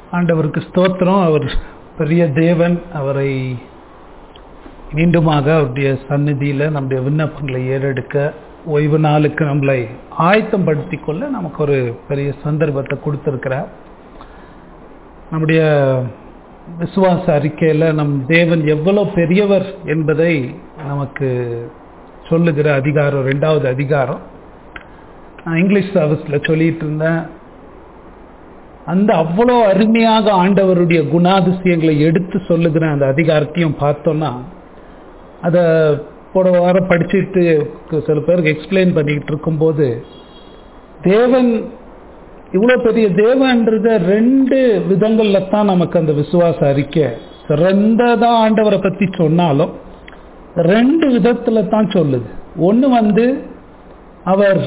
ஆண்டவருக்கு ஸ்தோத்திரம் அவர் பெரிய தேவன் அவரை மீண்டுமாக அவருடைய சந்நிதியில் நம்முடைய விண்ணப்பங்களை ஏறெடுக்க ஓய்வு நாளுக்கு நம்மளை ஆயத்தப்படுத்தி கொள்ள நமக்கு ஒரு பெரிய சந்தர்ப்பத்தை கொடுத்துருக்கிறார் நம்முடைய விசுவாச அறிக்கையில் நம் தேவன் எவ்வளோ பெரியவர் என்பதை நமக்கு சொல்லுகிற அதிகாரம் ரெண்டாவது அதிகாரம் நான் இங்கிலீஷ் சர்வீஸில் சொல்லிட்டு இருந்தேன் அந்த அவ்வளோ அருமையாக ஆண்டவருடைய குணாதிசயங்களை எடுத்து சொல்லுகிற அந்த அதிகாரத்தையும் பார்த்தோன்னா அதை போன வாரம் படிச்சுட்டு சில பேருக்கு எக்ஸ்பிளைன் பண்ணிக்கிட்டு இருக்கும்போது தேவன் இவ்வளோ பெரிய தேவன்றத ரெண்டு விதங்களில் தான் நமக்கு அந்த விசுவாச அறிக்கை சிறந்ததாக ஆண்டவரை பற்றி சொன்னாலும் ரெண்டு விதத்தில் தான் சொல்லுது ஒன்று வந்து அவர்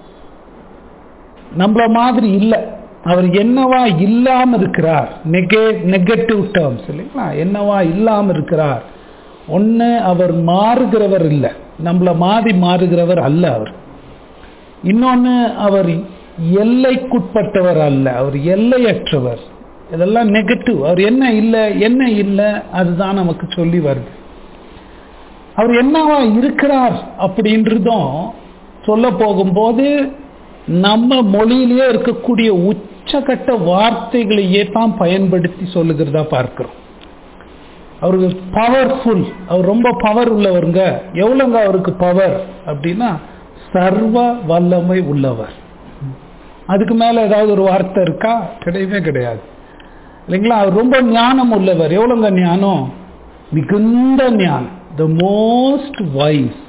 நம்மள மாதிரி இல்லை அவர் என்னவா இல்லாம இருக்கிறார் நெகே நெகட்டிவ் டேர்ம்ஸ் இல்லைங்களா என்னவா இல்லாம இருக்கிறார் ஒன்று அவர் மாறுகிறவர் இல்லை நம்மள மாறி மாறுகிறவர் அல்ல அவர் இன்னொன்று அவர் எல்லைக்குட்பட்டவர் அல்ல அவர் எல்லையற்றவர் இதெல்லாம் நெகட்டிவ் அவர் என்ன இல்லை என்ன இல்லை அதுதான் நமக்கு சொல்லி வருது அவர் என்னவா இருக்கிறார் அப்படின்றதும் சொல்ல போகும்போது நம்ம மொழியிலேயே இருக்கக்கூடிய உச்சகட்ட வார்த்தைகளையே தான் பயன்படுத்தி சொல்லுகிறதா பார்க்கிறோம் அவருக்கு பவர்ஃபுல் அவர் ரொம்ப பவர் உள்ளவருங்க எவ்வளோங்க அவருக்கு பவர் அப்படின்னா சர்வ வல்லமை உள்ளவர் அதுக்கு மேல ஏதாவது ஒரு வார்த்தை இருக்கா கிடையவே கிடையாது இல்லைங்களா அவர் ரொம்ப ஞானம் உள்ளவர் எவ்வளோங்க ஞானம் மிகுந்த ஞானம் த மோஸ்ட் வைஸ்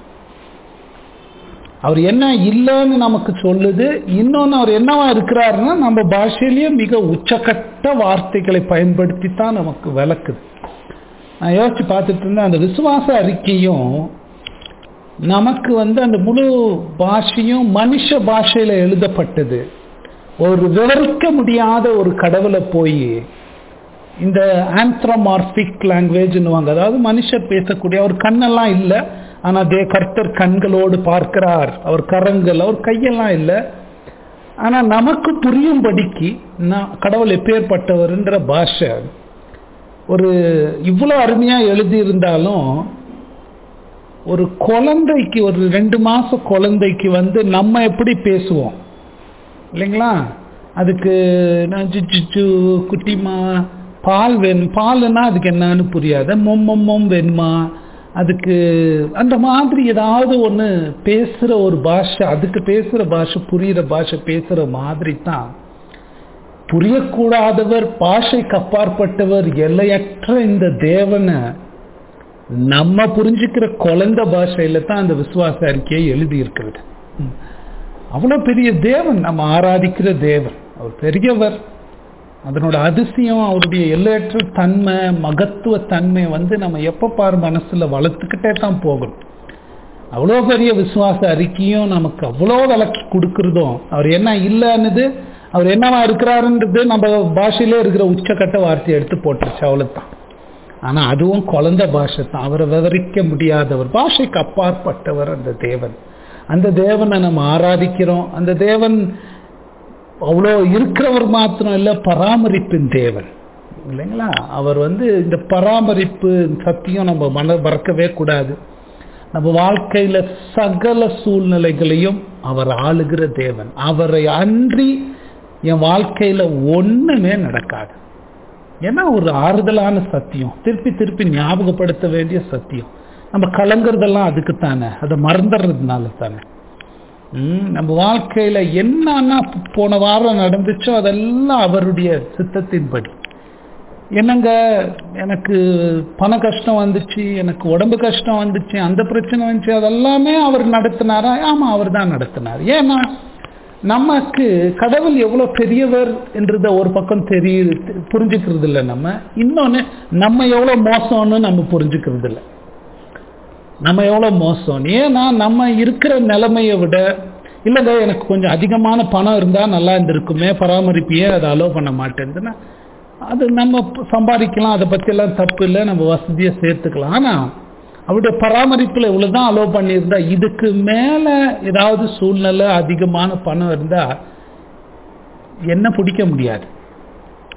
அவர் என்ன இல்லைன்னு நமக்கு சொல்லுது இன்னொன்று அவர் என்னவா இருக்கிறாருன்னா நம்ம பாஷையிலேயே மிக உச்சக்கட்ட வார்த்தைகளை பயன்படுத்தி தான் நமக்கு விளக்குது நான் யோசிச்சு பார்த்துட்டு இருந்தேன் அந்த விசுவாச அறிக்கையும் நமக்கு வந்து அந்த முழு பாஷையும் மனுஷ பாஷையில் எழுதப்பட்டது ஒரு விவரிக்க முடியாத ஒரு கடவுளை போய் இந்த ஆந்த்ரோமார்பிக் லாங்குவேஜ்னுவாங்க அதாவது மனுஷர் பேசக்கூடிய அவர் கண்ணெல்லாம் இல்லை ஆனால் தே கர்த்தர் கண்களோடு பார்க்கிறார் அவர் கரங்கள் அவர் கையெல்லாம் இல்லை ஆனால் நமக்கு புரியும்படிக்கு நான் கடவுள் எப்பேற்பட்டவர்ன்ற பாஷை ஒரு இவ்வளோ அருமையாக எழுதியிருந்தாலும் ஒரு குழந்தைக்கு ஒரு ரெண்டு மாதம் குழந்தைக்கு வந்து நம்ம எப்படி பேசுவோம் இல்லைங்களா அதுக்கு நான் சிச்சு குட்டிமா பால் வேணும் பால்னா அதுக்கு என்னன்னு புரியாத மொம் மொம் வேணுமா அதுக்கு அந்த மாதிரி ஏதாவது ஒன்று பேசுகிற ஒரு பாஷை அதுக்கு பேசுகிற பாஷை புரிகிற பாஷை பேசுகிற மாதிரி தான் புரியக்கூடாதவர் பாஷைக்கு அப்பாற்பட்டவர் எல்லையற்ற இந்த தேவனை நம்ம புரிஞ்சுக்கிற குழந்தை பாஷையில தான் அந்த விசுவாச அறிக்கையை எழுதி இருக்கிறது அவ்வளோ பெரிய தேவன் நம்ம ஆராதிக்கிற தேவன் அவர் பெரியவர் அதனோட அதிசயம் அவருடைய எல்லையற்ற தன்மை மகத்துவ தன்மை வந்து நம்ம எப்போ பார் மனசில் வளர்த்துக்கிட்டே தான் போகணும் அவ்வளோ பெரிய விசுவாச அறிக்கையும் நமக்கு அவ்வளோ விளக்கி கொடுக்குறதும் அவர் என்ன இல்லைன்னுது அவர் என்னவா இருக்கிறாருன்றது நம்ம பாஷையிலே இருக்கிற உச்சக்கட்ட வார்த்தையை எடுத்து போட்டுருச்சு அவ்வளோதான் ஆனால் அதுவும் குழந்த பாஷை தான் அவரை விவரிக்க முடியாதவர் பாஷைக்கு அப்பாற்பட்டவர் அந்த தேவன் அந்த தேவனை நம்ம ஆராதிக்கிறோம் அந்த தேவன் அவ்வளோ இருக்கிறவர் மாத்திரம் இல்லை பராமரிப்பின் தேவன் இல்லைங்களா அவர் வந்து இந்த பராமரிப்பு சத்தியம் நம்ம மன மறக்கவே கூடாது நம்ம வாழ்க்கையில் சகல சூழ்நிலைகளையும் அவர் ஆளுகிற தேவன் அவரை அன்றி என் வாழ்க்கையில் ஒன்றுமே நடக்காது ஏன்னா ஒரு ஆறுதலான சத்தியம் திருப்பி திருப்பி ஞாபகப்படுத்த வேண்டிய சத்தியம் நம்ம கலங்குறதெல்லாம் அதுக்கு தானே அதை மறந்துடுறதுனால தானே நம்ம வாழ்க்கையில் என்னன்னா போன வாரம் நடந்துச்சோ அதெல்லாம் அவருடைய சித்தத்தின்படி என்னங்க எனக்கு பண கஷ்டம் வந்துச்சு எனக்கு உடம்பு கஷ்டம் வந்துச்சு அந்த பிரச்சனை வந்துச்சு அதெல்லாமே அவர் நடத்தினாரா ஆமாம் அவர் தான் நடத்தினார் ஏன்னா நமக்கு கடவுள் எவ்வளோ பெரியவர் என்றத ஒரு பக்கம் தெரிய புரிஞ்சுக்கிறது இல்லை நம்ம இன்னொன்று நம்ம எவ்வளோ மோசம்னு நம்ம புரிஞ்சுக்கிறது இல்லை நம்ம எவ்வளோ மோசம் ஏன்னா நம்ம இருக்கிற நிலைமையை விட இல்லைங்க எனக்கு கொஞ்சம் அதிகமான பணம் இருந்தால் நல்லா இருந்திருக்குமே பராமரிப்பையே அதை அலோவ் பண்ண மாட்டேங்குதுன்னா அது நம்ம சம்பாதிக்கலாம் அதை பற்றியெல்லாம் தப்பு இல்லை நம்ம வசதியை சேர்த்துக்கலாம் ஆனால் அவருடைய பராமரிப்பில் இவ்வளோ தான் அலோவ் பண்ணியிருந்தா இதுக்கு மேலே ஏதாவது சூழ்நிலை அதிகமான பணம் இருந்தால் என்ன பிடிக்க முடியாது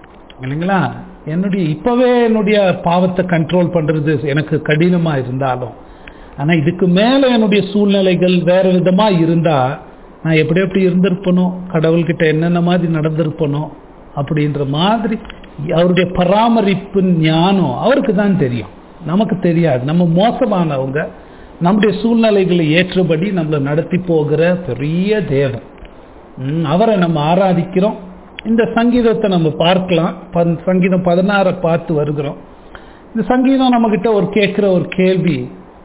இல்லைங்களா என்னுடைய இப்பவே என்னுடைய பாவத்தை கண்ட்ரோல் பண்றது எனக்கு கடினமா இருந்தாலும் ஆனா இதுக்கு மேல என்னுடைய சூழ்நிலைகள் வேற விதமா இருந்தா நான் எப்படி எப்படி இருந்திருப்பனோ கடவுள்கிட்ட என்னென்ன மாதிரி நடந்திருப்பனோ அப்படின்ற மாதிரி அவருடைய பராமரிப்பு ஞானம் அவருக்கு தான் தெரியும் நமக்கு தெரியாது நம்ம மோசமானவங்க நம்முடைய சூழ்நிலைகளை ஏற்றபடி நம்மளை நடத்தி போகிற பெரிய தேவன் ம், அவரை நம்ம ஆராதிக்கிறோம் இந்த சங்கீதத்தை நம்ம பார்க்கலாம் பன்- சங்கீதம் பதினாறை பார்த்து வருகிறோம் இந்த சங்கீதம் நம்மகிட்ட ஒரு கேட்குற ஒரு கேள்வி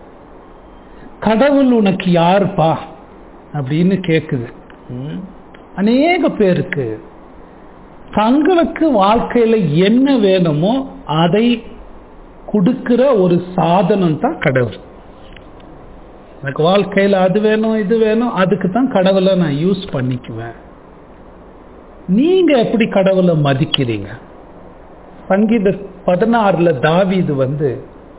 கடவுள் உனக்கு யாருப்பா அப்படின்னு கேட்குது ம். அநேக பேருக்கு தங்களுக்கு வாழ்க்கையில என்ன வேணுமோ அதை கொடுக்கிற ஒரு சாதனம் தான் கடவுள் எனக்கு வாழ்க்கையில அது வேணும் இது வேணும் அதுக்கு தான் கடவுளை நான் யூஸ் பண்ணிக்குவேன் நீங்க எப்படி கடவுளை மதிக்கிறீங்க சங்கீத பதினாறுல தாவீது வந்து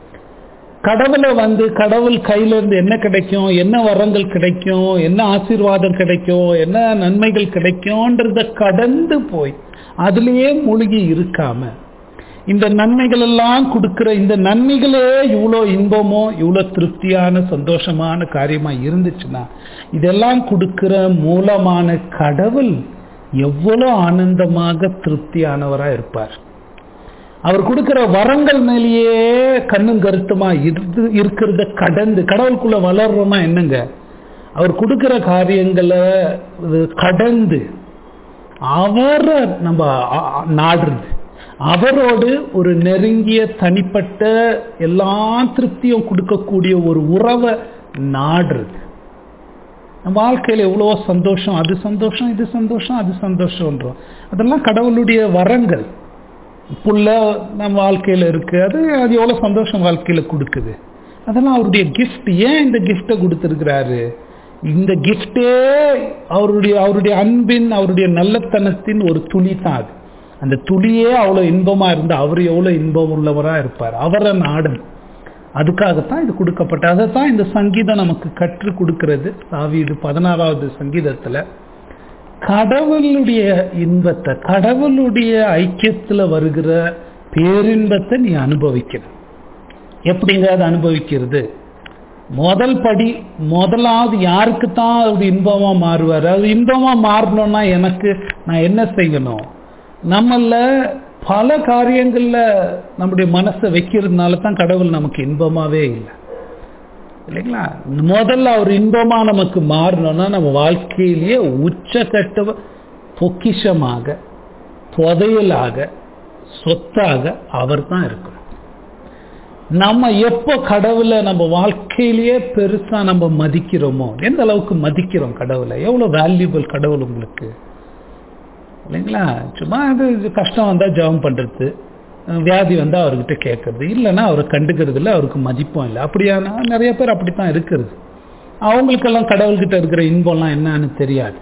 கடவுளை வந்து கடவுள் கையில இருந்து என்ன கிடைக்கும் என்ன வரங்கள் கிடைக்கும் என்ன ஆசீர்வாதம் கிடைக்கும் என்ன நன்மைகள் கிடைக்கும்ன்றத கடந்து போய் அதுலயே மூழ்கி இருக்காம இந்த நன்மைகள் எல்லாம் கொடுக்கிற இந்த நன்மைகளே இவ்வளோ இன்பமோ இவ்வளோ திருப்தியான சந்தோஷமான காரியமா இருந்துச்சுன்னா இதெல்லாம் கொடுக்கிற மூலமான கடவுள் எவ்வளோ ஆனந்தமாக திருப்தியானவரா இருப்பார் அவர் கொடுக்கிற வரங்கள் மேலேயே கண்ணும் கருத்துமா இருந்து இருக்கிறத கடந்து கடவுளுக்குள்ள வளர்றோம்னா என்னங்க அவர் கொடுக்கிற காரியங்களை இது கடந்து அவரை நம்ம அ- அ- நாடுறது அவரோடு ஒரு நெருங்கிய தனிப்பட்ட எல்லா திருப்தியும் கொடுக்கக்கூடிய ஒரு உறவை நாடுறது நம்ம வாழ்க்கையில எவ்வளோ சந்தோஷம் அது சந்தோஷம் இது சந்தோஷம் அது சந்தோஷம்ன்றோம் அதெல்லாம் கடவுளுடைய வரங்கள் புள்ள நம்ம வாழ்க்கையில இருக்கு அது அது எவ்வளவு சந்தோஷம் வாழ்க்கையில கொடுக்குது அதெல்லாம் அவருடைய கிஃப்ட் ஏன் இந்த கிஃப்டை கொடுத்துருக்கிறாரு இந்த கிஃப்டே அவருடைய அவருடைய அன்பின் அவருடைய நல்லத்தனத்தின் ஒரு துளி தான் அது அந்த துளியே அவ்வளவு இன்பமா இருந்தா அவர் எவ்வளவு இன்பம் உள்ளவரா இருப்பார் அவரை நாடன் அதுக்காகத்தான் இது கொடுக்கப்பட்ட அதை தான் இந்த சங்கீதம் நமக்கு கற்றுக் கொடுக்கிறது தாவீது பதினாறாவது சங்கீதத்துல கடவுளுடைய இன்பத்தை கடவுளுடைய ஐக்கியத்துல வருகிற பேரின்பத்தை நீ அனுபவிக்கணும் எப்படிங்க அதை அனுபவிக்கிறது முதல் படி முதலாவது யாருக்கு தான் அது இன்பமா மாறுவார் அது இன்பமா மாறணும்னா எனக்கு நான் என்ன செய்யணும் நம்மள பல காரியங்கள்ல நம்முடைய மனசை வைக்கிறதுனால தான் கடவுள் நமக்கு இன்பமாவே இல்லை இல்லைங்களா முதல்ல அவர் இன்பமா நமக்கு மாறணும்னா நம்ம வாழ்க்கையிலேயே உச்சக்கட்ட பொக்கிஷமாக புதையலாக சொத்தாக அவர் தான் இருக்கணும் நம்ம எப்போ கடவுளை நம்ம வாழ்க்கையிலேயே பெருசா நம்ம மதிக்கிறோமோ எந்த அளவுக்கு மதிக்கிறோம் கடவுளை எவ்வளவு வேல்யூபிள் கடவுள் உங்களுக்கு இல்லைங்களா சும்மா அது இது கஷ்டம் வந்தா ஜெபம் பண்றது அஹ் வியாதி வந்தா அவர்கிட்ட கேட்கறது இல்லைன்னா அவரை கண்டுக்கிறது இல்லை அவருக்கு மதிப்பும் இல்லை அப்படியானா நிறைய பேர் அப்படித்தான் இருக்கிறது அவங்களுக்கெல்லாம் கடவுள்கிட்ட இருக்கிற இன்பம்லாம் என்னன்னு தெரியாது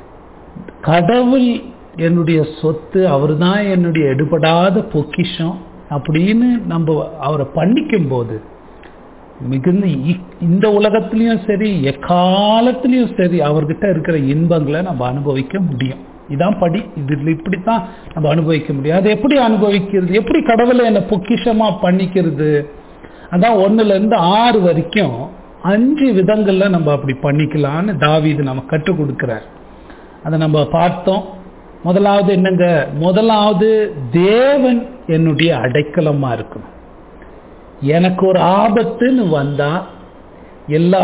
கடவுள் என்னுடைய சொத்து அவர்தான் என்னுடைய எடுபடாத பொக்கிஷம் அப்படின்னு நம்ம அவரை பண்ணிக்கும் போது மிகுந்த இ- இந்த உலகத்திலையும் சரி எக்காலத்திலையும் சரி அவர்கிட்ட இருக்கிற இன்பங்களை நம்ம அனுபவிக்க முடியும் இதான் படி இது இப்படித்தான் நம்ம அனுபவிக்க முடியும் அது எப்படி அனுபவிக்கிறது எப்படி கடவுளை என்ன பொக்கிஷமா பண்ணிக்கிறது அதான் ஒண்ணுல இருந்து ஆறு வரைக்கும் அஞ்சு விதங்கள்ல நம்ம அப்படி பண்ணிக்கலாம்னு தாவீது நம்ம கற்றுக் கொடுக்கிறார் அதை நம்ம பார்த்தோம் முதலாவது என்னங்க முதலாவது தேவன் என்னுடைய அடைக்கலமா இருக்கணும் எனக்கு ஒரு ஆபத்துன்னு வந்தா எல்லா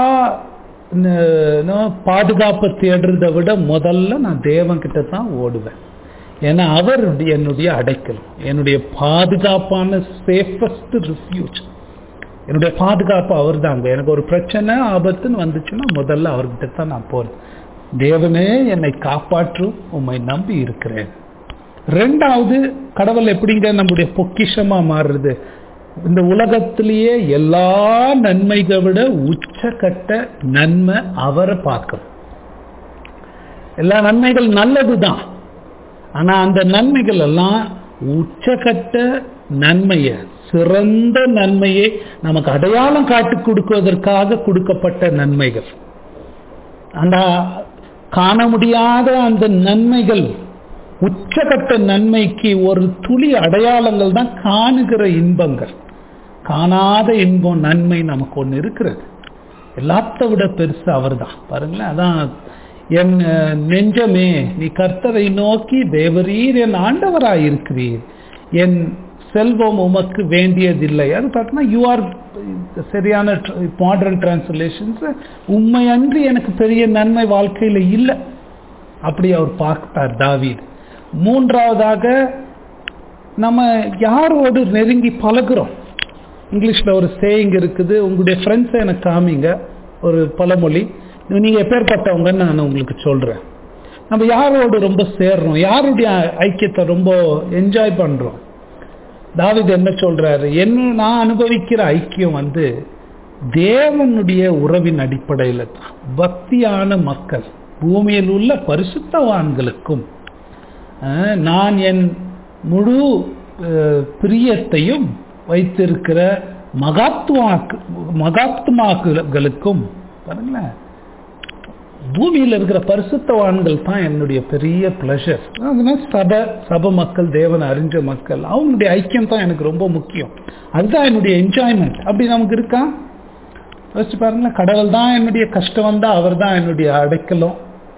ந- ந- பாதுகாப்பை தேடுறதை விட முதல்ல நான் தேவன் கிட்ட தான் ஓடுவேன் ஏன்னா அவர் என்னுடைய அடைக்கலம் என்னுடைய பாதுகாப்பான சேஃபஸ்ட் ரிஃப்யூஜ் என்னுடைய பாதுகாப்பு அவர் தாங்க எனக்கு ஒரு பிரச்சனை ஆபத்துன்னு வந்துச்சுன்னா முதல்ல அவர்கிட்ட தான் நான் போறேன் தேவனே என்னை காப்பாற்றும் உம்மை நம்பி இருக்கிறேன் ரெண்டாவது கடவுள் எப்படிங்க நம்முடைய பொக்கிஷமா மாறுறது இந்த உலகத்திலேயே எல்லா நன்மைகளை விட உச்சக்கட்ட நன்மை அவரை பார்க்கணும் எல்லா நன்மைகள் நல்லதுதான் ஆனா அந்த நன்மைகள் எல்லாம் உச்சக்கட்ட நன்மையை சிறந்த நன்மையை நமக்கு அடையாளம் காட்டி கொடுக்குவதற்காக கொடுக்கப்பட்ட நன்மைகள் அந்த காண முடியாத அந்த நன்மைகள் உச்சகட்ட நன்மைக்கு ஒரு துளி அடையாளங்கள் தான் காணுகிற இன்பங்கள் காணாத இன்பம் நன்மை நமக்கு ஒன்று இருக்கிறது எல்லாத்த விட பெருசு அவர்தான் பாருங்களேன் அதான் என் அஹ், நெஞ்சமே நீ கர்த்தரை நோக்கி தேவரீர் என் ஆண்டவராய் இருக்கிறீர் என் செல்வம் உமக்கு வேண்டியதில்லை அது பார்த்தோம்னா யூ ஆர் சரியான மாடர்ன் டிரான்ஸ்லேஷன்ஸ் உண்மை அன்றி எனக்கு பெரிய நன்மை வாழ்க்கையில் இல்லை அப்படி அவர் பார்த்தார் தாவீது மூன்றாவதாக நம்ம யாரோடு நெருங்கி பழகுறோம் இங்கிலீஷில் ஒரு சேயிங் இருக்குது உங்களுடைய ஃப்ரெண்ட்ஸை எனக்கு காமிங்க ஒரு பழமொழி நீங்கள் எப்பேற்பட்டவங்கன்னு நான் உங்களுக்கு சொல்கிறேன் நம்ம யாரோடு ரொம்ப சேர்றோம் யாருடைய ஐக்கியத்தை ரொம்ப என்ஜாய் பண்ணுறோம் தாவிது என்ன சொல்றாரு என்ன நான் அனுபவிக்கிற ஐக்கியம் வந்து தேவனுடைய உறவின் அடிப்படையில் தான் பக்தியான மக்கள் பூமியில் உள்ள பரிசுத்தவான்களுக்கும் அஹ், நான் என் முழு அஹ், பிரியத்தையும் வைத்திருக்கிற மகாத்மாக்கு மகாத்மாக்களுக்கும் பாருங்களேன் பூமியில் இருக்கிற பரிசுத்தவான்கள் தான் என்னுடைய பெரிய பிளஷர் அதனால சபை சபை மக்கள் தேவனை அறிஞ்ச மக்கள் அவங்களுடைய ஐக்கியம் தான் எனக்கு ரொம்ப முக்கியம் அதுதான் என்னுடைய என்ஜாய்மெண்ட் அப்படி நமக்கு இருக்கா யோசிச்சு பாருங்களேன் கடவுள் தான் என்னுடைய கஷ்டம் வந்தா அவர் தான் என்னுடைய அடைக்கலம்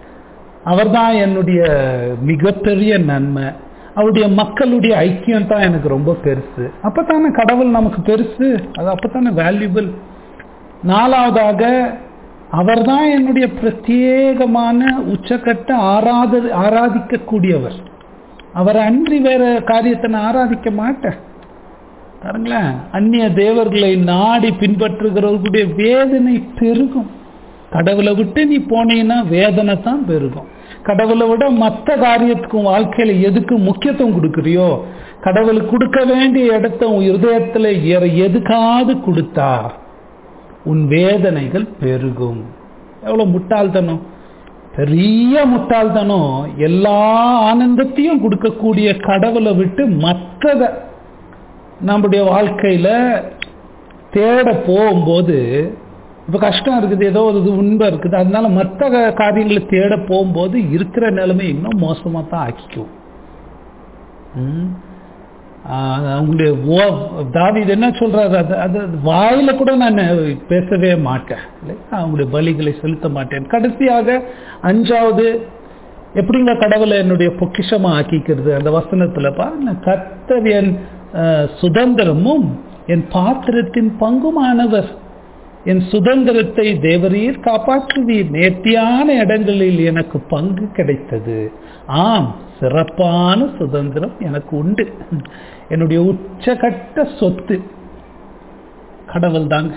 அவர் தான் என்னுடைய மிகப்பெரிய நன்மை அவருடைய மக்களுடைய ஐக்கியம் தான் எனக்கு ரொம்ப பெருசு அப்பதானே கடவுள் நமக்கு பெருசு அது அப்பதானே வேல்யூபிள் நாலாவதாக அவர்தான் என்னுடைய பிரத்யேகமான உச்சக்கட்ட ஆராத ஆராதிக்கக்கூடியவர் அவரை அன்றி வேற காரியத்தை நான் ஆராதிக்க மாட்டேன் பாருங்களேன் அந்நிய தேவர்களை நாடி பின்பற்றுகிறவர்களுடைய வேதனை பெருகும் கடவுளை விட்டு நீ போனீங்கன்னா வேதனை தான் பெருகும் கடவுளை விட மற்ற காரியத்துக்கும் வாழ்க்கையில எதுக்கு முக்கியத்துவம் கொடுக்குறியோ கடவுளுக்கு கொடுக்க வேண்டிய இடத்த உன் இருதயத்துல வேற எதுக்காவது கொடுத்தா உன் வேதனைகள் பெருகும் எவ்வளவு முட்டாள்தனம் பெரிய முட்டாள்தனம் எல்லா ஆனந்தத்தையும் கொடுக்கக்கூடிய கடவுளை விட்டு மற்றத நம்முடைய வாழ்க்கையில தேட போகும்போது இப்ப கஷ்டம் இருக்குது ஏதோ ஒரு இது உண்மை இருக்குது அதனால மற்ற காரியங்களை தேட போகும்போது இருக்கிற நிலைமை இன்னும் மோசமா தான் ஆக்கிக்கும் ம். ஆஹ் அவங்களுடைய ஓ தாவீது என்ன சொல்றாரு அது அது வாயில கூட நான் பேசவே மாட்டேன் இல்லையா? அவங்களுடைய பலிகளை செலுத்த மாட்டேன் கடைசியாக அஞ்சாவது எப்படிங்க கடவுளை என்னுடைய பொக்கிஷமா ஆக்கிக்கிறது அந்த வசனத்துல பாருங்க கர்த்தர் என் ஆஹ், சுதந்திரமும் என் பாத்திரத்தின் பங்குமானவர் என் சுதந்திரத்தை தேவரீர் காப்பாற்றுவீர் நேர்த்தியான இடங்களில் எனக்கு பங்கு கிடைத்தது ஆம் சிறப்பான சுதந்திரம் எனக்கு உண்டு என்னுடைய உச்சகட்ட சொத்து கடவுள் தாங்க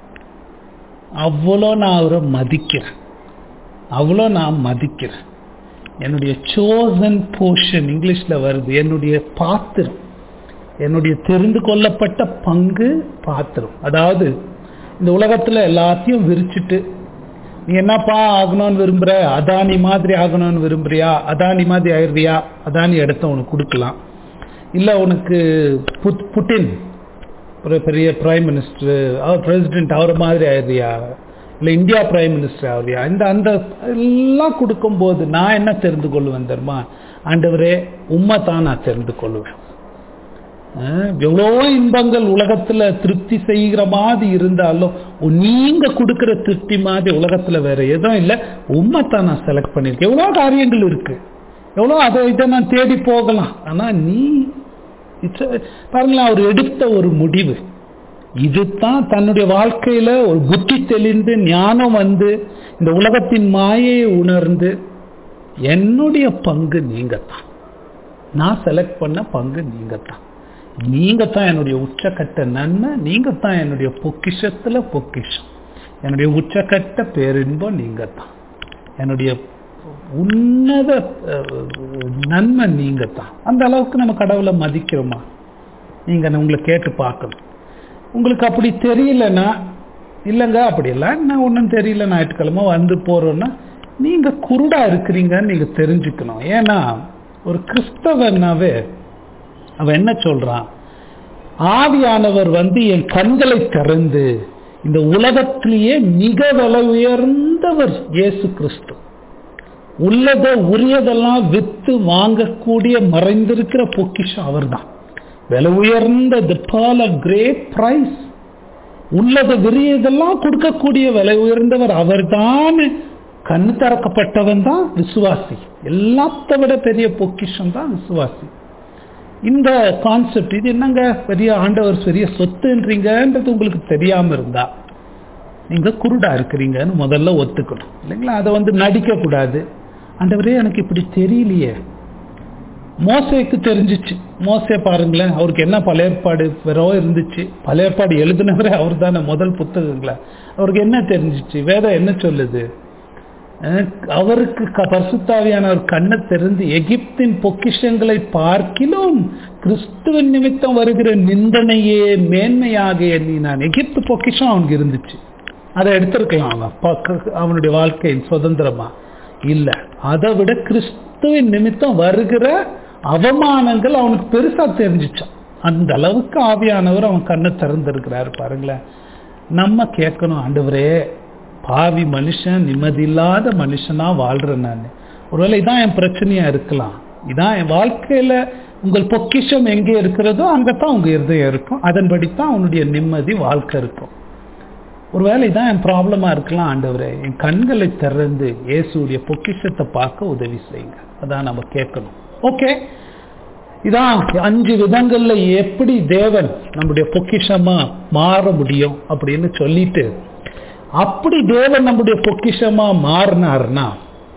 அவ்வளோ நான் அவரை மதிக்கிறேன் அவ்வளோ நான் மதிக்கிறேன் என்னுடைய சோசன் போர்ஷன் இங்கிலீஷ்ல வருது என்னுடைய பாத்திரம் என்னுடைய தெரிந்து கொள்ளப்பட்ட பங்கு பாத்திரம் அதாவது இந்த உலகத்துல எல்லாத்தையும் விரிச்சிட்டு நீ என்னப்பா ஆகணும்னு விரும்புற அதானி மாதிரி ஆகணும்னு விரும்புறியா அதானி மாதிரி ஆயிடுறியா அதானி இடத்த உனக்கு கொடுக்கலாம் இல்ல உனக்கு புட்- புட்டின் ஒரு பெரிய பிரைம் மினிஸ்டர் அவர் பிரசிடென்ட் அவர் மாதிரி ஆயிடுறியா இல்ல இந்தியா பிரைம் மினிஸ்டர் ஆகுறியா இந்த அந்த எல்லாம் கொடுக்கும்போது நான் என்ன தெரிந்து கொள்வேன் தெரியுமா ஆண்டவரே உண்மை தான் நான் தெரிந்து கொள்வேன் அஹ் எவ்வளோ இன்பங்கள் உலகத்துல திருப்தி செய்கிற மாதிரி இருந்தாலும் நீங்க கொடுக்கிற திருப்தி மாதிரி உலகத்துல வேற எதுவும் இல்லை உண்மைத்தான் நான் செலக்ட் பண்ணிருக்கேன் எவ்வளோ காரியங்கள் இருக்கு எவ்வளோ அதை இதை நான் தேடி போகலாம் ஆனா நீ it's a- பாருங்களேன் அவர் எடுத்த ஒரு முடிவு இதுதான் தன்னுடைய வாழ்க்கையில ஒரு புத்தி தெளிந்து ஞானம் வந்து இந்த உலகத்தின் மாயையை உணர்ந்து என்னுடைய பங்கு நீங்க தான் நான் செலக்ட் பண்ண பங்கு நீங்க தான் நீங்க தான் என்னுடைய உச்சக்கட்ட நன்மை நீங்க தான் என்னுடைய பொக்கிஷத்துல பொக்கிஷம் என்னுடைய உச்சக்கட்ட பேரின்பம் நீங்க தான் என்னுடைய உன்னத அஹ், நன்மை நீங்க தான் அந்த அளவுக்கு நம்ம கடவுளை மதிக்கிறோமா நீங்க உங்களை கேட்டு பார்க்கணும் உங்களுக்கு அப்படி தெரியலன்னா இல்லைங்க அப்படி இல்லை நான் ஒன்றும் தெரியல ஞாயிற்றுக்கிழமை வந்து போறோம்னா நீங்க குருடா இருக்கிறீங்கன்னு நீங்க தெரிஞ்சுக்கணும் ஏன்னா ஒரு கிறிஸ்தவனாவே அவன் என்ன சொல்றான் ஆவியானவர் வந்து என் கண்களை திறந்து இந்த உலகத்திலேயே மிக விலை உயர்ந்தவர் இயேசு கிறிஸ்து உள்ளத உரியதெல்லாம் வித்து வாங்கக்கூடிய மறைந்திருக்கிற பொக்கிஷம் அவர்தான் விலை உயர்ந்த the pearl of great price உள்ளத விரியதெல்லாம் கொடுக்கக்கூடிய விலை உயர்ந்தவர் அவர்தான் கண்ணு திறக்கப்பட்டவன் தான் விசுவாசி எல்லாத்த விட பெரிய பொக்கிஷம் தான் விசுவாசி இந்த கான்செப்ட் இது என்னங்க பெரிய ஆண்டவர் பெரிய சொத்துன்றீங்கன்றது உங்களுக்கு தெரியாம இருந்தா நீங்க குருடா இருக்கிறீங்கன்னு முதல்ல ஒத்துக்கணும் இல்லைங்களா அதை வந்து நடிக்க கூடாது ஆண்டவரே எனக்கு இப்படி தெரியலையே மோசைக்கு தெரிஞ்சிச்சு மோசே பாருங்களேன் அவருக்கு என்ன பழைய ஏற்பாடு வெறும் இருந்துச்சு பழைய ஏற்பாடு எழுதினவரே அவர் தானே முதல் புத்தகங்களா அவருக்கு என்ன தெரிஞ்சிச்சு வேதம் என்ன சொல்லுது அஹ் அவருக்கு க- பரிசுத்தாவியானவர் கண்ணை திறந்து எகிப்தின் பொக்கிஷங்களை பார்க்கிலும் கிறிஸ்துவின் நிமித்தம் வருகிற நிந்தனையே மேன்மையாக எண்ணி நான் எகிப்து பொக்கிஷம் அவனுக்கு இருந்துச்சு அதை எடுத்திருக்கலாம் அவன் பக்க- அவனுடைய வாழ்க்கையின் சுதந்திரமா இல்ல அதை விட கிறிஸ்துவின் நிமித்தம் வருகிற அவமானங்கள் அவனுக்கு பெருசா தெரிஞ்சிச்சான் அந்த அளவுக்கு ஆவியானவர் அவன் கண்ணை திறந்திருக்கிறாரு பாருங்களேன் நம்ம கேட்கணும் ஆண்டவரே பாவி மனுஷன் நிம்மதியில்லாத மனுஷனா வாழ்றேன் நான் ஒருவேளை இதான் என் பிரச்சனையா இருக்கலாம் இதான் என் வாழ்க்கையில உங்கள் பொக்கிஷம் எங்கே இருக்கிறதோ அங்கதான் உங்க இருதயம் இருக்கும் அதன்படி தான் உன்னுடைய நிம்மதி வாழ்க்கை இருக்கும் ஒருவேளை இதான் என் ப்ராப்ளமா இருக்கலாம் ஆண்டவரே என் கண்களை திறந்து இயேசுடைய பொக்கிஷத்தை பார்க்க உதவி செய்யுங்க அதான் நம்ம கேட்கணும் ஓகே இதான் அஞ்சு விதங்கள்ல எப்படி தேவன் நம்முடைய பொக்கிஷமா மாற முடியும் அப்படின்னு சொல்லிட்டு அப்படி தேவன் நம்முடைய பொக்கிஷமா மாறினார்னா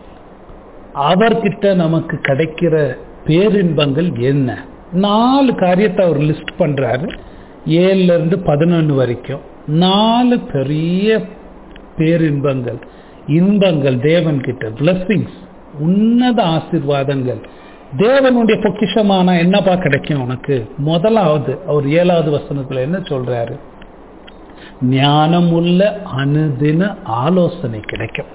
அவர்கிட்ட நமக்கு கிடைக்கிற பேரின்பங்கள் என்ன நாலு காரியத்தை அவர் லிஸ்ட் பண்றாரு ஏழுல இருந்து பதினொன்று வரைக்கும் நாலு பெரிய பேரின்பங்கள் இன்பங்கள் தேவன் கிட்ட பிளஸ்ஸிங்ஸ் உன்னத ஆசீர்வாதங்கள் தேவனுடைய பொக்கிஷமானா என்னப்பா கிடைக்கும் உனக்கு முதலாவது அவர் ஏழாவது வசனத்துல என்ன சொல்றாரு ஞானமுள்ள அனுதின ஆலோசனை கிடைக்கும்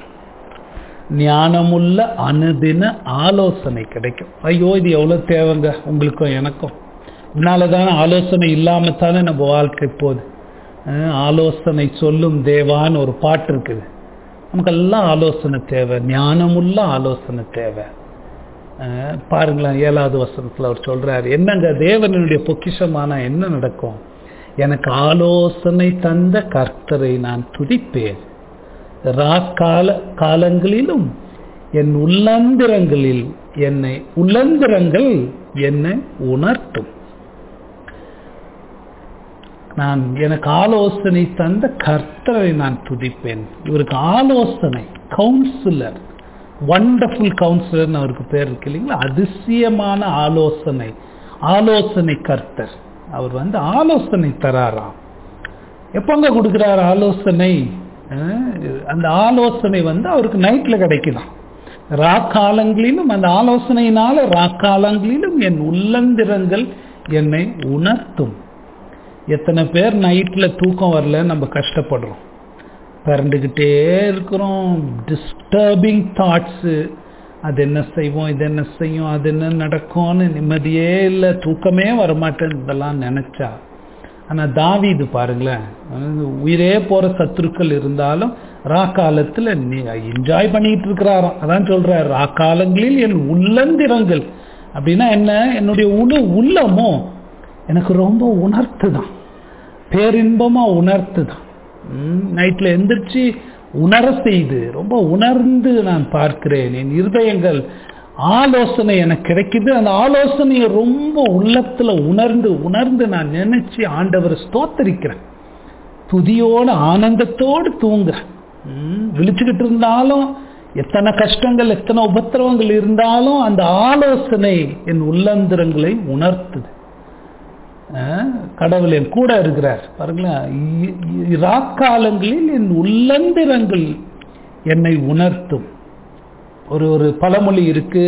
ஞானமுள்ள அனுதின ஆலோசனை கிடைக்கும் ஐயோ இது எவ்வளவு தேவைங்க உங்களுக்கும் எனக்கும் இதனாலதானே ஆலோசனை இல்லாம தானே நம்ம வாழ்க்கை போகுது அஹ் ஆலோசனை சொல்லும் தேவான்னு ஒரு பாட்டு இருக்குது நமக்கெல்லாம் ஆலோசனை தேவை ஞானமுள்ள ஆலோசனை தேவை அஹ் பாருங்களேன் ஏழாவது வசனத்துல அவர் சொல்றாரு என்னங்க தேவனுடைய பொக்கிஷமானா என்ன நடக்கும் எனக்கு ஆலோசனை தந்த கர்த்தரை நான் துதிப்பேன் ராக்கால காலங்களிலும் என் உள்ளந்திரங்களில் என்னை உள்ளந்திரங்கள் என்னை உணர்த்தும் நான் எனக்கு ஆலோசனை தந்த கர்த்தரை நான் துதிப்பேன் இவருக்கு ஆலோசனை கவுன்சிலர் வண்டர்ஃபுல் கவுன்சிலர்னு அவருக்கு பேர் இருக்கு இல்லைங்களா அதிசயமான ஆலோசனை ஆலோசனை கர்த்தர் அவர் வந்து ஆலோசனை தராராம் எப்பங்க கொடுக்குறாரு ஆலோசனை அஹ், அந்த ஆலோசனை வந்து அவருக்கு நைட்ல கிடைக்குதாம் ராக்காலங்களிலும் அந்த ஆலோசனையினால ராக்காலங்களிலும் என் உள்ளந்திரங்கள் என்னை உணர்த்தும் எத்தனை பேர் நைட்ல தூக்கம் வரல நம்ம கஷ்டப்படுறோம் பிறண்டுக்கிட்டே இருக்கிறோம் டிஸ்டர்பிங் தாட்ஸு அது என்ன செய்வோம் இது என்ன செய்யும் அது என்ன நடக்கும்னு நிம்மதியே இல்லை தூக்கமே வரமாட்டேன்னு இதெல்லாம் நினைச்சா ஆனா தாவீது பாருங்களேன் அதாவது உயிரே போற சத்துருக்கள் இருந்தாலும் ராக்காலத்துல என்ஜாய் பண்ணிட்டு இருக்கிறாராம் அதான் சொல்றாரு ராக்காலங்களில் என் உள்ளந்திரங்கள் அப்படின்னா என்ன என்னுடைய உள்ள உள்ளமோ எனக்கு ரொம்ப உணர்த்துதான் பேரின்பமா உணர்த்துதான் நைட்ல எந்திரிச்சு உணர செய்து ரொம்ப உணர்ந்து நான் பார்க்கிறேன் என் இருதயங்கள் ஆலோசனை எனக்கு கிடைக்குது அந்த ஆலோசனையை ரொம்ப உள்ளத்துல உணர்ந்து உணர்ந்து நான் நினைச்சு ஆண்டவரை ஸ்தோத்தரிக்கிறேன் துதியோடு ஆனந்தத்தோடு தூங்குறேன் ம், விழிச்சுக்கிட்டு இருந்தாலும் எத்தனை கஷ்டங்கள் எத்தனை உபத்திரவங்கள் இருந்தாலும் அந்த ஆலோசனை என் உள்ளந்திரங்களை உணர்த்துது அஹ், கடவுள் என் கூட இருக்கிறார் பாருங்களேன் இ- இ- ராக்காலங்களில் என் உள்ளந்திரங்கள் என்னை உணர்த்தும் ஒரு ஒரு பழமொழி இருக்கு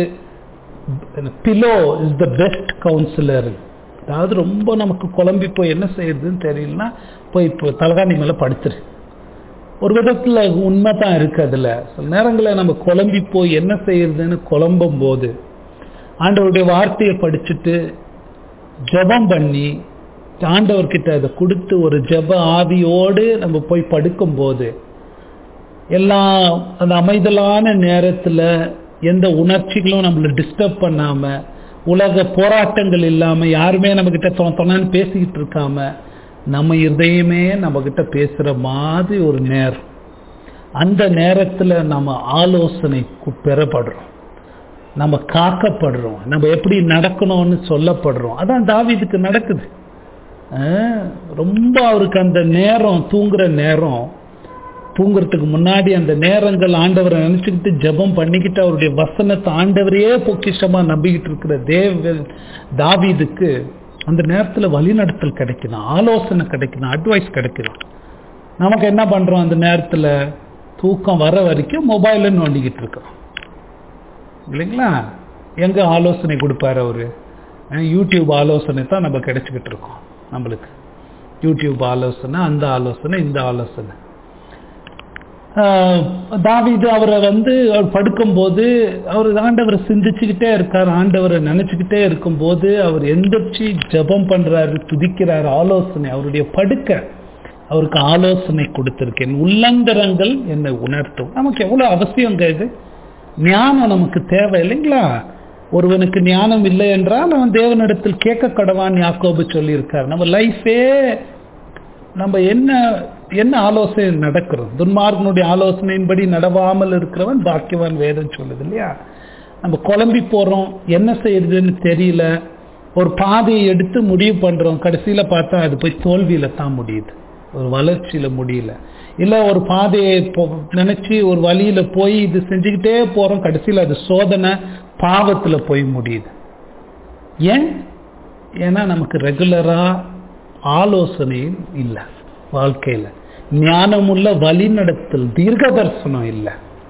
pillow is the best counsellor அதாவது ரொம்ப நமக்கு குழம்பி போய் என்ன செய்யறதுன்னு தெரியலனா போய் இப்போ தலகாணி மேல படுத்துரு ஒரு விதத்துல உண்மைதான் இருக்கு அதுல சில நேரங்களில் நம்ம குழம்பி போய் என்ன செய்யறதுன்னு குழம்பும் போது ஆண்டவருடைய வார்த்தையை படிச்சுட்டு ஜெபம் பண்ணி ஆண்டவர்கிட்ட அதை கொடுத்து ஒரு ஜெப ஆவியோடு நம்ம போய் படுக்கும்போது எல்லாம் அந்த அமைதலான நேரத்துல எந்த உணர்ச்சிகளும் நம்மளை டிஸ்டர்ப் பண்ணாம உலக போராட்டங்கள் இல்லாம யாருமே நம்ம கிட்ட தொணன்னு பேசிக்கிட்டு இருக்காம நம்ம இருதயமே நம்ம கிட்ட பேசுற மாதிரி ஒரு நேரம் அந்த நேரத்துல நம்ம ஆலோசனை கு- பெறப்படுறோம் நம்ம காக்கப்படுறோம் நம்ம எப்படி நடக்கணும்னு சொல்லப்படுறோம் அதான் தாவீதுக்கு நடக்குது ஆஹ், ரொம்ப அவருக்கு அந்த நேரம் தூங்குற நேரம் தூங்குறதுக்கு முன்னாடி அந்த நேரங்கள் ஆண்டவரை நினைச்சுக்கிட்டு ஜெபம் பண்ணிக்கிட்டு அவருடைய வசனத்தை ஆண்டவரையே பொக்கிஷமா நம்பிக்கிட்டு இருக்கிற தேவ தாவீதுக்கு அந்த நேரத்துல வழிநடத்தல் கிடைக்கணும் ஆலோசனை கிடைக்கணும் அட்வைஸ் கிடைக்கணும் நமக்கு என்ன பண்றோம் அந்த நேரத்துல தூக்கம் வர வரைக்கும் மொபைல நோண்டிக்கிட்டு இருக்கிறோம் இல்லைங்களா எங்க ஆலோசனை கொடுப்பாரு அவரு அஹ் யூடியூப் ஆலோசனை தான் நம்ம கிடைச்சிக்கிட்டு இருக்கோம் நம்மளுக்கு யூடியூப் ஆலோசனை அந்த ஆலோசனை இந்த ஆலோசனை ஆஹ் தாவீது அவரை வந்து அவர் படுக்கும்போது அவர் ஆண்டவரை சிந்திச்சுக்கிட்டே இருக்கார் ஆண்டவரை நினைச்சுக்கிட்டே இருக்கும்போது அவர் எந்திரிச்சு ஜெபம் பண்றாரு துதிக்கிறார் ஆலோசனை அவருடைய படுக்க அவருக்கு ஆலோசனை கொடுத்திருக்கேன் உள்ளந்தரங்கள் என்னை உணர்த்தும் நமக்கு எவ்வளவு அவசியங்க இது ஞானம் நமக்கு தேவை இல்லைங்களா ஒருவனுக்கு ஞானம் இல்லை என்றால் அவன் தேவனிடத்தில் கேட்க கடவான் யாக்கோபு சொல்லியிருக்கார் நம்ம லைஃபே நம்ம என்ன என்ன ஆலோசனை நடக்கிறோம் துன்மார்கனுடைய ஆலோசனையின்படி நடவாமல் இருக்கிறவன் பாக்கியவான் வேதம் சொல்லுது இல்லையா நம்ம குழம்பி போறோம் என்ன செய்யறதுன்னு தெரியல ஒரு பாதையை எடுத்து முடிவு பண்றோம் கடைசியில பார்த்தா அது போய் தோல்வியில தான் முடியுது ஒரு வளர்ச்சியில முடியல இல்ல ஒரு பாதையை போ- நினைச்சு ஒரு வழியில போய் இது செஞ்சுக்கிட்டே போறோம் கடைசியில அது சோதனை பாவத்துல போய் முடியுது ஏன் ஏன்னா நமக்கு ரெகுலரா ஆலோசனை இல்லை வாழ்க்கையில ஞானமுள்ள வழிநடத்தல் தீர்க்க தரிசனம் இல்லை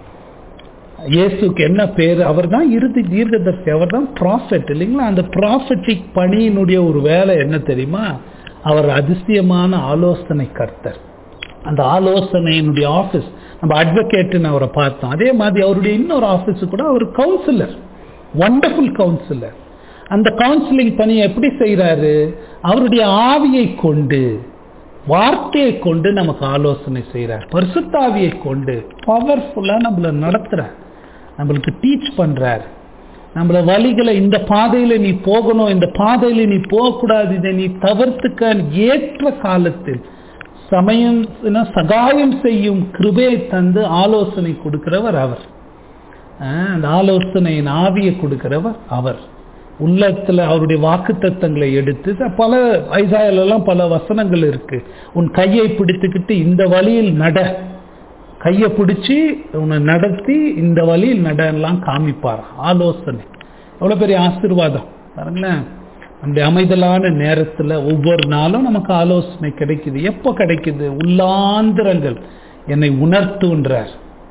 இயேசுக்கு என்ன பேரு அவர் தான் இறுதி தீர்க்கதரிசி அவர் தான் ப்ராஃபெட் இல்லைங்களா அந்த ப்ராஃபட்டிக் பணியினுடைய ஒரு வேலை என்ன தெரியுமா அவர் அதிசயமான ஆலோசனை கர்த்தர் அந்த ஆலோசனையினுடைய ஆஃபீஸ் நம்ம அட்வொகேட்னு அவரை பார்த்தோம் அதே மாதிரி அவருடைய இன்னொரு ஆஃபீஸ் கூட அவர் கவுன்சிலர் வண்டர்ஃபுல் கவுன்சிலர் அந்த கவுன்சிலிங் பணியை எப்படி செய்றாரு அவருடைய ஆவியை கொண்டு வார்த்தையை கொண்டு நமக்கு ஆலோசனை செய்றார் பரிசுத்தாவியை கொண்டு பவர்ஃபுல்லா நம்மள நடத்துறார் நம்மளுக்கு டீச் பண்றார் நம்மள வழிகளை இந்த பாதையில நீ போகணும் இந்த பாதையில நீ போகக்கூடாது இதை நீ தவிர்த்துக்க ஏற்ற காலத்தில் சமயம் என்ன, சகாயம் செய்யும் கிருபையை தந்து ஆலோசனை கொடுக்கிறவர் அவர் ஆஹ், அந்த ஆலோசனையின் ஆவியை கொடுக்கிறவர் அவர் உள்ளத்துல அவருடைய வாக்குத்தத்தங்களை எடுத்து ச- பல ஐசாயில எல்லாம் பல வசனங்கள் இருக்கு உன் கையை பிடித்துக்கிட்டு இந்த வழியில் நட கையை பிடிச்சி உன்னை நடத்தி இந்த வழியில் நடலாம் காமிப்பார் ஆலோசனை எவ்வளவு பெரிய ஆசீர்வாதம் பாருங்களேன் நம்முடைய அமைதலான நேரத்துல ஒவ்வொரு நாளும் நமக்கு ஆலோசனை கிடைக்குது எப்போ கிடைக்குது உள்ளாந்திரங்கள் என்னை உணர்த்துன்றார்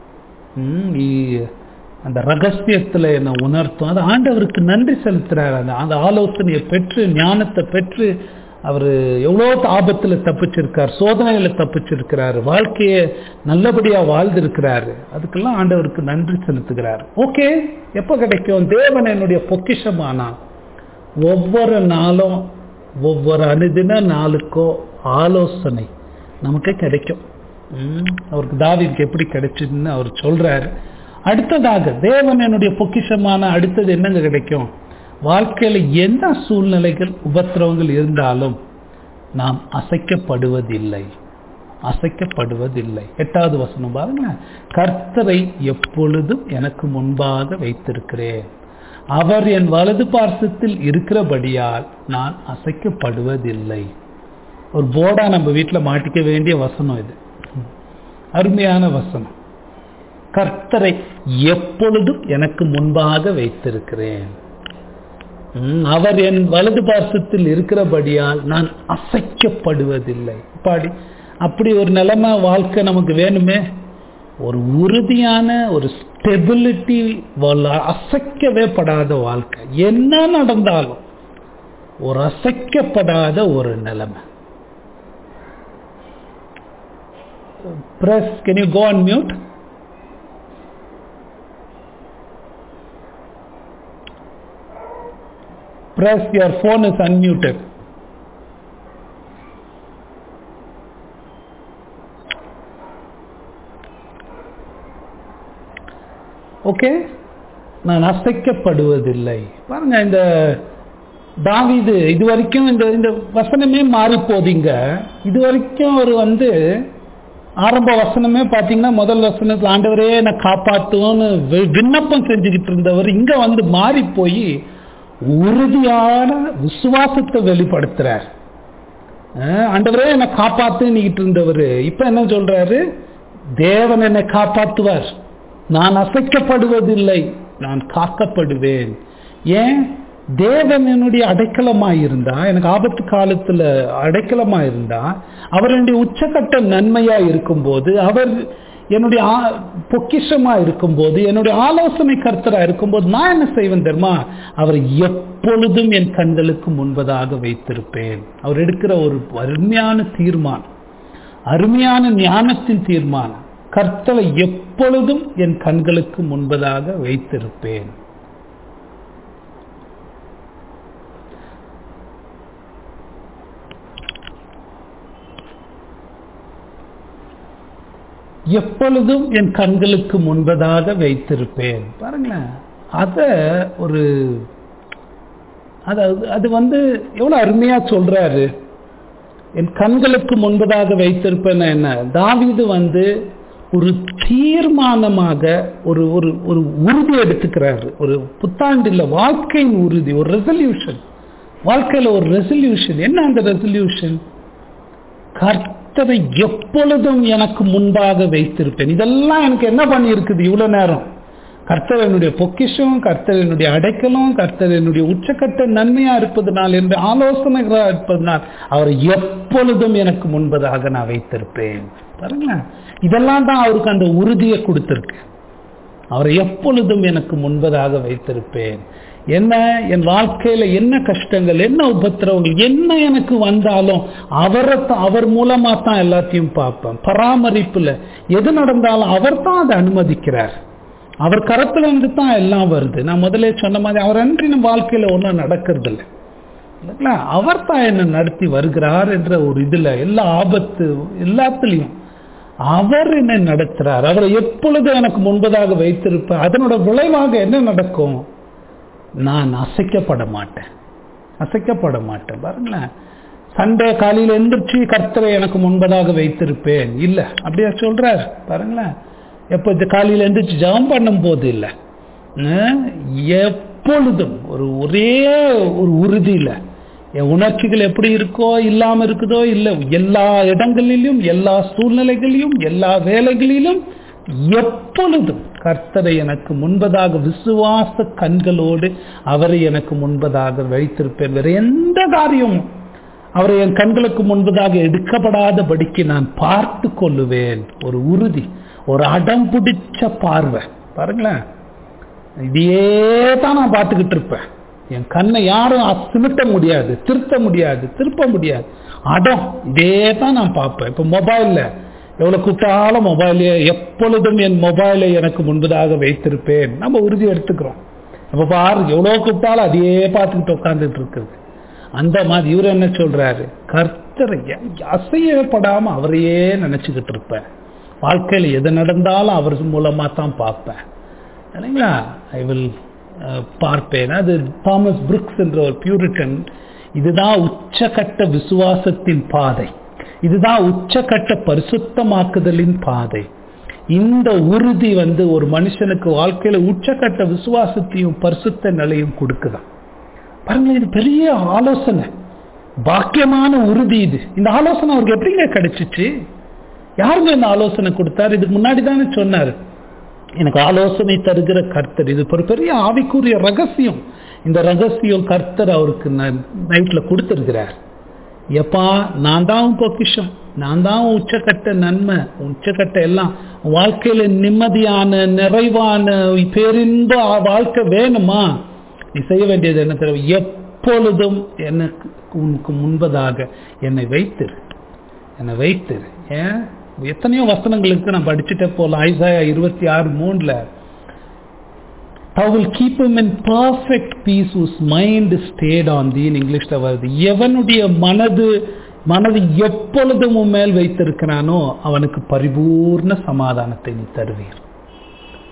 ம், இ- அந்த ரகசியத்துல என்னை உணர்த்தும் அது ஆண்டவருக்கு நன்றி செலுத்துறாரு அந்த அந்த ஆலோசனையை பெற்று ஞானத்தை பெற்று அவர் எவ்வளோ ஆபத்துல தப்பிச்சிருக்கார் சோதனையில தப்பிச்சிருக்கிறாரு வாழ்க்கையை நல்லபடியா வாழ்ந்திருக்கிறாரு அதுக்கெல்லாம் ஆண்டவருக்கு நன்றி செலுத்துகிறார் ஓகே எப்போ கிடைக்கும் தேவன் என்னுடைய பொக்கிஷமானா ஒவ்வொரு நாளும் ஒவ்வொரு அனுதின நாளுக்கோ ஆலோசனை நமக்கு கிடைக்கும் ம், அவருக்கு தாவீதுக்கு எப்படி கிடைச்சதுன்னு அவர் சொல்றாரு அடுத்ததாக தேவன் என்னுடைய பொக்கிஷமான அடுத்தது என்னங்க கிடைக்கும் வாழ்க்கையில என்ன சூழ்நிலைகள் உபத்திரவங்கள் இருந்தாலும் நாம் அசைக்கப்படுவதில்லை அசைக்கப்படுவதில்லை எட்டாவது வசனம் பாருங்க கர்த்தரை எப்பொழுதும் எனக்கு முன்பாக வைத்திருக்கிறேன் அவர் என் வலது பார்சத்தில் இருக்கிறபடியால் நான் அசைக்கப்படுவதில்லை ஒரு போர்டா நம்ம வீட்டுல மாட்டிக்க வேண்டிய வசனம் இது அருமையான வசனம் கர்த்தரை எப்பொழுதும் எனக்கு முன்பாக வைத்திருக்கிறேன் ம், அவர் என் வலது பார்சத்தில் இருக்கிறபடியால் நான் அசைக்கப்படுவதில்லை பாடி அப்படி ஒரு நிலைமை வாழ்க்கை நமக்கு வேணுமே ஒரு உறுதியான ஒரு ஸ்டெபிலிட்டி அசைக்கவே படாத வாழ்க்கை என்ன நடந்தாலும் ஒரு அசைக்கப்படாத ஒரு நிலைமை press can you go on mute press your phone is unmuted okay நான் அசைக்கப்படுவதில்லை பாருங்க இந்த தாவீது இது வரைக்கும் இந்த இந்த வசனமே மாறி போதீங்க இது வரைக்கும் அவர் வந்து ஆரம்ப வசனமே பார்த்தீங்கன்னா முதல் வசனத்தில் ஆண்டவரே என்னை காப்பாற்றுவோன்னு வி- விண்ணப்பம் செஞ்சுக்கிட்டு இருந்தவர் இங்க வந்து மாறி போய் உறுதியான விசுவாசத்தை வெளிப்படுத்துறார் அஹ் ஆண்டவரே என்னை காப்பாத்துன்னுகிட்டு இருந்தவர் இப்ப என்ன சொல்றாரு தேவன் என்னை காப்பாற்றுவார் நான் அசைக்கப்படுவதில்லை நான் காக்கப்படுவேன் ஏன் தேவன் என்னுடைய அடைக்கலமா இருந்தா எனக்கு ஆபத்து காலத்துல அடைக்கலமா இருந்தா அவர் என்னுடைய உச்சக்கட்ட நன்மையா இருக்கும்போது அவர் என்னுடைய ஆ- பொக்கிஷமா இருக்கும்போது என்னுடைய ஆலோசனை கர்த்தரா இருக்கும்போது நான் என்ன செய்வேன் தெரியுமா அவரை எப்பொழுதும் என் கண்களுக்கு முன்பதாக வைத்திருப்பேன் அவர் எடுக்கிற ஒரு அருமையான தீர்மானம் அருமையான ஞானத்தின் தீர்மானம் கர்த்தரை எப்பொழுதும் என் கண்களுக்கு முன்பதாக வைத்திருப்பேன் எப்பொழுதும் என் கண்களுக்கு முன்பதாக வைத்திருப்பேன் பாருங்களேன் அத ஒரு அது அது வந்து எவ்வளவு அருமையா சொல்றாரு என் கண்களுக்கு முன்பதாக வைத்திருப்பேன் என்ன தாவீது வந்து ஒரு தீர்மானமாக ஒரு ஒரு ஒரு உறுதி எடுத்துக்கிறாரு ஒரு புத்தாண்டில் வாழ்க்கையின் உறுதி ஒரு ரெசல்யூஷன் வாழ்க்கையில ஒரு ரெசல்யூஷன் என்ன அந்த ரெசல்யூஷன் கர்த்தரை எப்பொழுதும் எனக்கு முன்பாக வைத்திருப்பேன் இதெல்லாம் எனக்கு என்ன பண்ணி இருக்குது இவ்வளவு நேரம் கர்த்தர் என்னுடைய பொக்கிஷம் கர்த்தர் என்னுடைய அடைக்கலம் கர்த்தர் என்னுடைய உச்சக்கட்ட நன்மையா இருப்பதனால் என்று ஆலோசனைகளா இருப்பதனால் அவர் எப்பொழுதும் எனக்கு முன்பதாக நான் வைத்திருப்பேன் பாருங்களேன் இதெல்லாம் தான் அவருக்கு அந்த உறுதியை கொடுத்திருக்கு அவரை எப்பொழுதும் எனக்கு முன்பதாக வைத்திருப்பேன் என்ன என் வாழ்க்கையில என்ன கஷ்டங்கள் என்ன உபத்திரவங்கள் என்ன எனக்கு வந்தாலும் அவரை தான் அவர் மூலமா தான் எல்லாத்தையும் பார்ப்பேன் பராமரிப்புல எது நடந்தாலும் அவர் தான் அதை அனுமதிக்கிறார் அவர் கரத்துல இருந்து தான் எல்லாம் வருது நான் முதல்ல சொன்ன மாதிரி அவர் அன்றி நம்ம வாழ்க்கையில ஒன்றும் நடக்கிறது இல்லை இல்லைங்களா அவர் தான் என்ன நடத்தி வருகிறார் என்ற ஒரு இதுல எல்லா ஆபத்து எல்லாத்துலயும் அவர் என்னை நடத்துறார் அவரை எப்பொழுதும் எனக்கு முன்பதாக வைத்திருப்பேன் அதனோட விளைவாக என்ன நடக்கும் நான் அசைக்கப்பட மாட்டேன் அசைக்கப்பட மாட்டேன் பாருங்களேன் சண்டே காலையில் எந்திரிச்சு கர்த்தரை எனக்கு முன்பதாக வைத்திருப்பேன் இல்ல அப்படியா சொல்றார் பாருங்களேன் எப்போ இந்த காலையில் எந்திரிச்சு ஜெபம் பண்ணும் போது இல்லை எப்பொழுதும் ஒரு ஒரே ஒரு உறுதியில என் உணர்ச்சிகள் எப்படி இருக்கோ இல்லாம இருக்குதோ இல்லை எல்லா இடங்களிலும் எல்லா சூழ்நிலைகளிலும் எல்லா வேலைகளிலும் எப்பொழுதும் கர்த்தரை எனக்கு முன்பதாக விசுவாச கண்களோடு அவரை எனக்கு முன்பதாக வைத்திருப்பேன் வேற எந்த காரியமும் அவரை என் கண்களுக்கு முன்பதாக எடுக்கப்படாதபடிக்கு நான் பார்த்து கொள்ளுவேன் ஒரு உறுதி ஒரு அடம் பிடிச்ச பார்வை பாருங்களேன் இதையே தான் நான் பார்த்துக்கிட்டு இருப்பேன் என் கண்ணை யாரும் சிமிட்ட முடியாது திருத்த முடியாது திருப்ப முடியாது அடம் இதே தான் நான் பார்ப்பேன் இப்போ மொபைலில் எவ்வளோ கூப்பிட்டாலும் மொபைலே எப்பொழுதும் என் மொபைலை எனக்கு முன்பதாக வைத்திருப்பேன் நம்ம உறுதி எடுத்துக்கிறோம் அப்போ பாரு எவ்வளோ கூப்பிட்டாலும் அதையே பார்த்துக்கிட்டு உட்காந்துட்டு இருக்குது அந்த மாதிரி இவர் என்ன சொல்றாரு கர்த்தரை அசையப்படாம அவரையே நினைச்சுக்கிட்டு இருப்பேன் வாழ்க்கையில் எது நடந்தாலும் அவர் மூலமா தான் பார்ப்பேன் இல்லைங்களா ஐ வில் பார்ப்பேன் அது தாமஸ் புருக்ஸ் என்ற ஒரு பியூரிட்டன் இதுதான் உச்சகட்ட விசுவாசத்தின் பாதை இதுதான் உச்சகட்ட பரிசுத்தமாக்குதலின் பாதை இந்த உறுதி வந்து ஒரு மனுஷனுக்கு வாழ்க்கையில உச்சகட்ட விசுவாசத்தையும் பரிசுத்த நிலையும் கொடுக்குதான் பாருங்களேன் இது பெரிய ஆலோசனை பாக்கியமான உறுதி இது இந்த ஆலோசனை அவருக்கு எப்படிங்க கிடைச்சிச்சு யாருங்க இந்த ஆலோசனை கொடுத்தாரு இதுக்கு முன்னாடி தானே சொன்னார் எனக்கு ஆலோசனை தருகிற கர்த்தர் இது ஒரு பெரிய ஆவிக்குரிய ரகசியம் இந்த ரகசியம் கர்த்தர் அவருக்கு நைட்ல கொடுத்திருக்கிறார் எப்பா நான் தான் உன் பொக்கிஷம் நான் தான் உச்சக்கட்ட நன்மை உச்சக்கட்ட எல்லாம் வாழ்க்கையில நிம்மதியான நிறைவான பேரின்ப வாழ்க்கை வேணுமா நீ செய்ய வேண்டியது என்ன தெரியும் எப்பொழுதும் எனக்கு உனக்கு முன்பதாக என்னை வைத்திரு என்னை வைத்திரு ஏன் எத்தனையோ வசனங்களுக்கு நான் படிச்சுட்டே போகலாம் ஐசாயா இருபத்தி ஆறு மூணுல I will keep him in perfect peace whose mind is stayed on thee in English வருது எவனுடைய மனது மனது எப்பொழுதும் மேல் வைத்திருக்கிறானோ அவனுக்கு பரிபூர்ண சமாதானத்தை நீ தருவீர்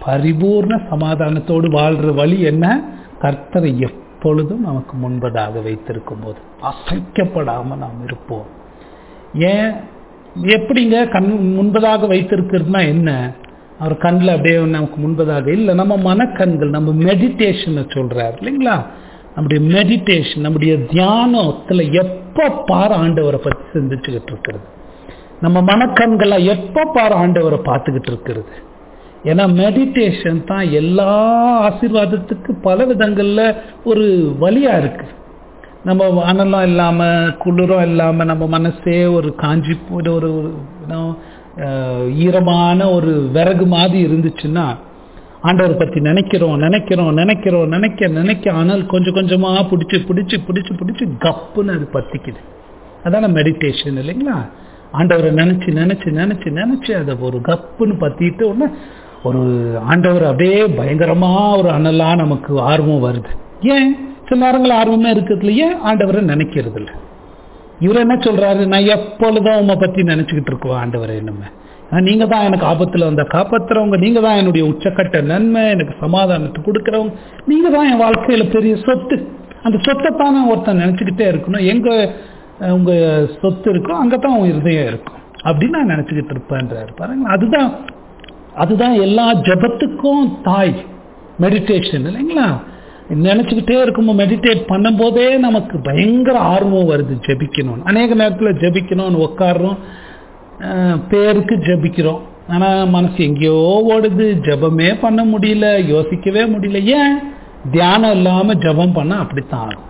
பரிபூர்ண சமாதானத்தோடு வாழ்ற வழி என்ன கர்த்தரை எப்பொழுதும் நமக்கு முன்பதாக வைத்திருக்கும் போது அசைக்கப்படாம நாம் இருப்போம் ஏன் எப்படிங்க கண் முன்பதாக வைத்திருக்கிறதுனா என்ன அவர் கண்ணில் அப்படியே நமக்கு முன்பதாக இல்லை நம்ம மனக்கண்கள் நம்ம மெடிடேஷனை சொல்றாரு இல்லைங்களா நம்முடைய மெடிடேஷன் நம்முடைய தியானத்துல எப்ப பார் ஆண்டவரை பத்தி சிந்திச்சுக்கிட்டு இருக்கிறது நம்ம மனக்கண்களை எப்ப பார் ஆண்டவரை பார்த்துக்கிட்டு இருக்கிறது ஏன்னா மெடிடேஷன் தான் எல்லா ஆசீர்வாதத்துக்கு பல விதங்கள்ல ஒரு வழியா இருக்கு நம்ம அனலம் இல்லாம குளிரும் இல்லாம நம்ம மனசே ஒரு காஞ்சி போய் ஒரு ஒரு, you know, அஹ், ஈரமான ஒரு விறகு மாதிரி இருந்துச்சுன்னா ஆண்டவர் பத்தி நினைக்கிறோம் நினைக்கிறோம் நினைக்கிறோம் நினைக்க நினைக்க ஆனால் கொஞ்சம் கொஞ்சமா பிடிச்சி பிடிச்சி பிடிச்சி பிடிச்சி கப்புன்னு அது பத்திக்குது அதான மெடிடேஷன் இல்லைங்களா ஆண்டவரை நினைச்சு நினைச்சு நினைச்சு நினைச்சு அதை ஒரு கப்புன்னு பத்திட்டு உடனே ஒரு ஆண்டவர் அப்படியே பயங்கரமா ஒரு அனலா நமக்கு ஆர்வம் வருது ஏன் சில நேரங்கள் ஆர்வமே இருக்கிறது இல்லையே ஆண்டவரை நினைக்கிறது இல்லை இவர் என்ன சொல்றாரு நான் எப்பொழுதும் உங்களை பத்தி நினைச்சுக்கிட்டு இருக்கோம் ஆண்டவரை என்னமே நீங்க தான் எனக்கு ஆபத்துல வந்த காப்பாத்துறவங்க நீங்க தான் என்னுடைய உச்சக்கட்ட நன்மை எனக்கு சமாதானத்தை கொடுக்கறவங்க நீங்க தான் என் வாழ்க்கையில பெரிய சொத்து அந்த சொத்தை தான் நான் ஒருத்தன் நினைச்சுக்கிட்டே இருக்கணும் எங்க அஹ், உங்க சொத்து இருக்கோ அங்கதான் உன் இருதயம் இருக்கும் அப்படின்னு நான் நினைச்சுக்கிட்டு இருப்பேன்றாரு பாருங்க அதுதான் அதுதான் எல்லா ஜபத்துக்கும் தாய் மெடிடேஷன் இல்லைங்களா நினைச்சுக்கிட்டே இருக்கும்போது மெடிடேட் பண்ணும்போதே நமக்கு பயங்கர ஆர்வம் வருது ஜெபிக்கணும்னு அநேக நேரத்தில் ஜெபிக்கணும்னு உட்காடுறோம் அஹ், பேருக்கு ஜெபிக்கிறோம் ஆனா மனசு எங்கேயோ ஓடுது ஜெபமே பண்ண முடியல யோசிக்கவே முடியல ஏன் தியானம் இல்லாம ஜெபம் பண்ண அப்படித்தான் ஆகும்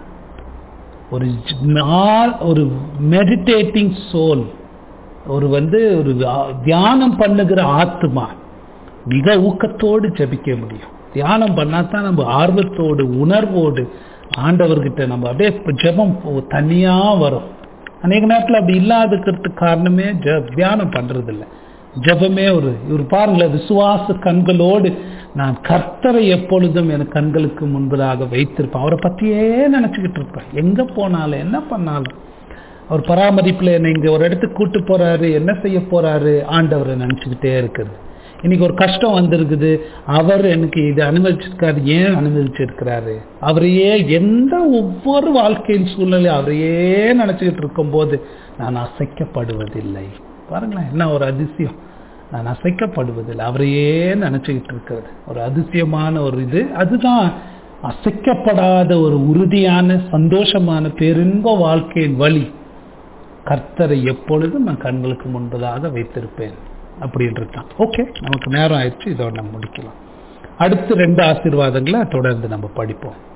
ஒரு ஜ- நா- ஒரு மெடிடேட்டிங் சோல் ஒரு வந்து ஒரு ஆ- தியானம் பண்ணுகிற ஆத்மா மிக ஊக்கத்தோடு ஜெபிக்க முடியும் தியானம் பண்ணா தான் நம்ம ஆர்வத்தோடு உணர்வோடு ஆண்டவர்கிட்ட நம்ம அப்படியே இப்ப ஜெபம் போ- தனியா வரும் அநேக நேரத்தில் அப்படி இல்லாததுக்கு காரணமே ஜ தியானம் பண்றது இல்ல ஜெபமே ஒரு இவர் பாருங்களேன் விசுவாச கண்களோடு நான் கர்த்தரை எப்பொழுதும் என் கண்களுக்கு முன்பதாக வைத்திருப்பேன் அவரை பத்தியே நினைச்சுக்கிட்டு இருப்பேன் எங்க போனாலும் என்ன பண்ணாலும் அவர் பராமரிப்புல என்னை இங்க ஒரு இடத்துக்கு கூட்டு போறாரு என்ன செய்ய போறாரு ஆண்டவரை நினைச்சுக்கிட்டே இருக்கிறது இன்னைக்கு ஒரு கஷ்டம் வந்திருக்குது அவர் எனக்கு இது அனுமதிச்சிருக்காரு ஏன் அனுமதிச்சிருக்கிறாரு அவரையே எந்த ஒவ்வொரு வாழ்க்கையின் சூழ்நிலை அவரையே நினைச்சுக்கிட்டு இருக்கும்போது நான் அசைக்கப்படுவதில்லை பாருங்களேன் என்ன ஒரு அதிசயம் நான் அசைக்கப்படுவதில்லை அவரையே நினைச்சுக்கிட்டு இருக்கிறது ஒரு அதிசயமான ஒரு இது அதுதான் அசைக்கப்படாத ஒரு உறுதியான சந்தோஷமான பேரின்ப வாழ்க்கையின் வழி கர்த்தரை எப்பொழுதும் நான் கண்களுக்கு முன்பதாக வைத்திருப்பேன் அப்படின்றது தான் ஓகே நமக்கு நேரம் ஆயிடுச்சு இதோட நம்ம முடிக்கலாம் அடுத்து ரெண்டு ஆசீர்வாதங்களை தொடர்ந்து நம்ம படிப்போம்